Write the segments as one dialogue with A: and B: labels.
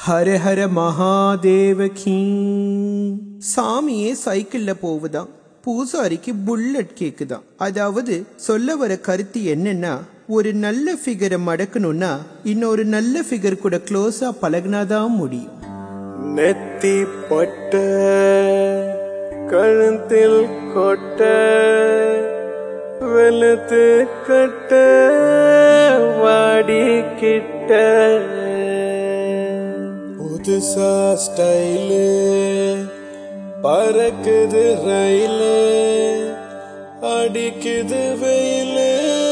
A: ஹர ஹர மகாதேவகி சாமியே சைக்கிள்ல போகுதாம் பூசாரிக்கு புல்லட் கேக்குதாம் அதாவது சொல்ல வர கருத்து என்னன்னா ஒரு நல்ல ஃபிகரை மடக்கணும்னா இன்னொரு நல்ல ஃபிகர் கூட க்ளோஸா பழகினாதான் முடியும்
B: நெத்தி பொட்ட கழுத்தில் கொட்ட வெளுத்து கட்ட வாடி கிட்ட புதுசா ஸ்டைலு பறக்குது ரயிலு அடிக்குது வெயிலு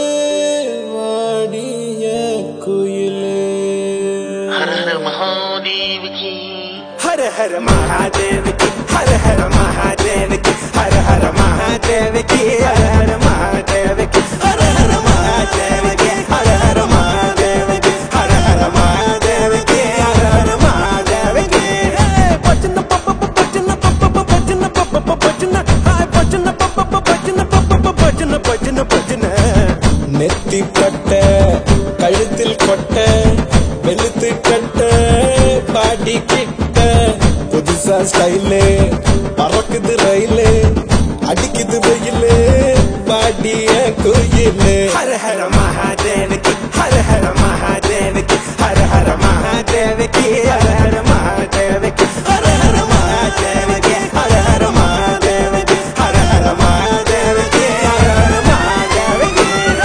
B: வாடிய குயிலு
C: हर हर महादेव की
B: हर हर महादेव की हर हर महादेव की हर हर महादेव की हर हर महादेव की हर हर महादेव की हर हर महादेव की हर हर महादेव की हर हर महादेव की भजन पप भजन पप भजन पप भजन हाय भजन पप भजन पप भजन भजन भजन நெத்தி பட்ட கழுத்தில் கொட்ட வெளுத்து கட்ட பாடி கிட்ட புதுசா ஸ்டைலு பறக்குது ரயிலு அடிக்குது வெயிலு பாடிய கோயிலு ஹர ஹர மகாதேவ கி ஹர ஹர மகாதேவ கி ஹர ஹர மகாதேவ கி ஹர ஹர மகாதேவ கி ஹர ஹர மகாதேவ கி ஹர ஹர மகாதேவ கி ஹர ஹர மகாதேவ கி ஹர ஹர மகாதேவ கி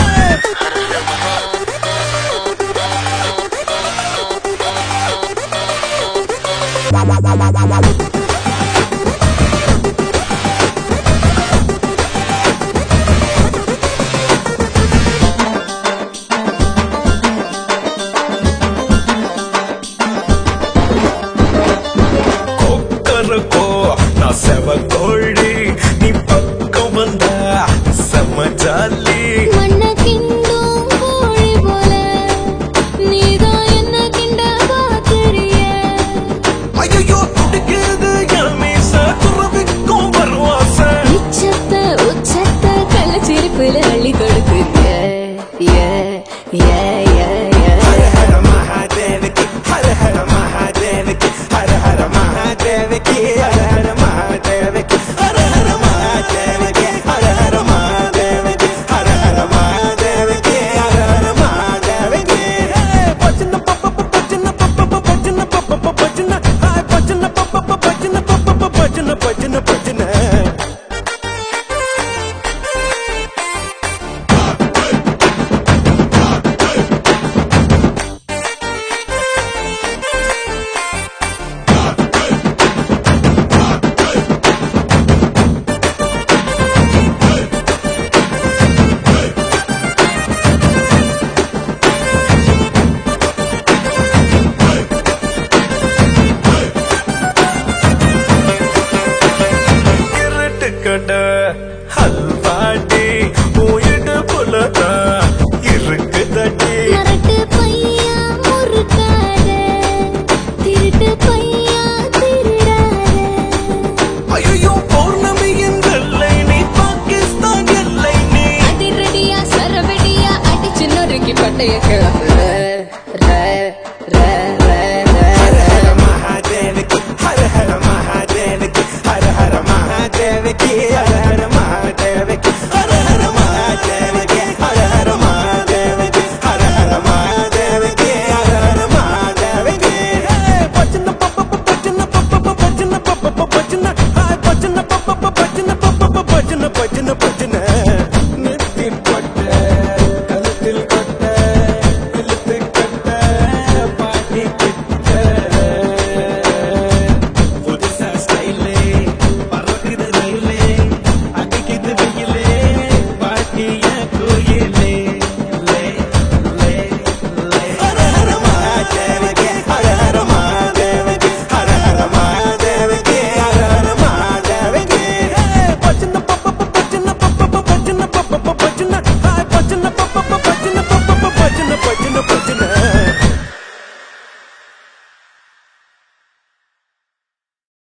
B: கொக்கரக்கோ நான் செவ கோழி நீ பக்கம் வந்தா செம்ம ஜாலி
D: மண்ண கிண்டும் கோழி போல நீதான் என்ன கிண்ட பாக்குறிய
B: ஐயோ துடிக்குது என் மீச துறவிக்கும் வருவாச
D: உச்சத்த உச்சத்த கள்ளச்சிரிப்புல அள்ளி கொடுக்குறிய ஏ ஏ ஏ ஏ
B: ஹர ஹர மகாதேவ கி ஹர ஹர மகாதேவ கி ஹர ஹர மகாதேவ கி ஹர ஹர மகாதேவ கி ஹர ஹர மகாதேவ கி ஹர ஹர மகாதேவ கி ஹர ஹர மகாதேவ கி ஹர ஹர மகாதேவ கி பஜன பப்ப பஜன பப்ப பஜன பப்ப பஜன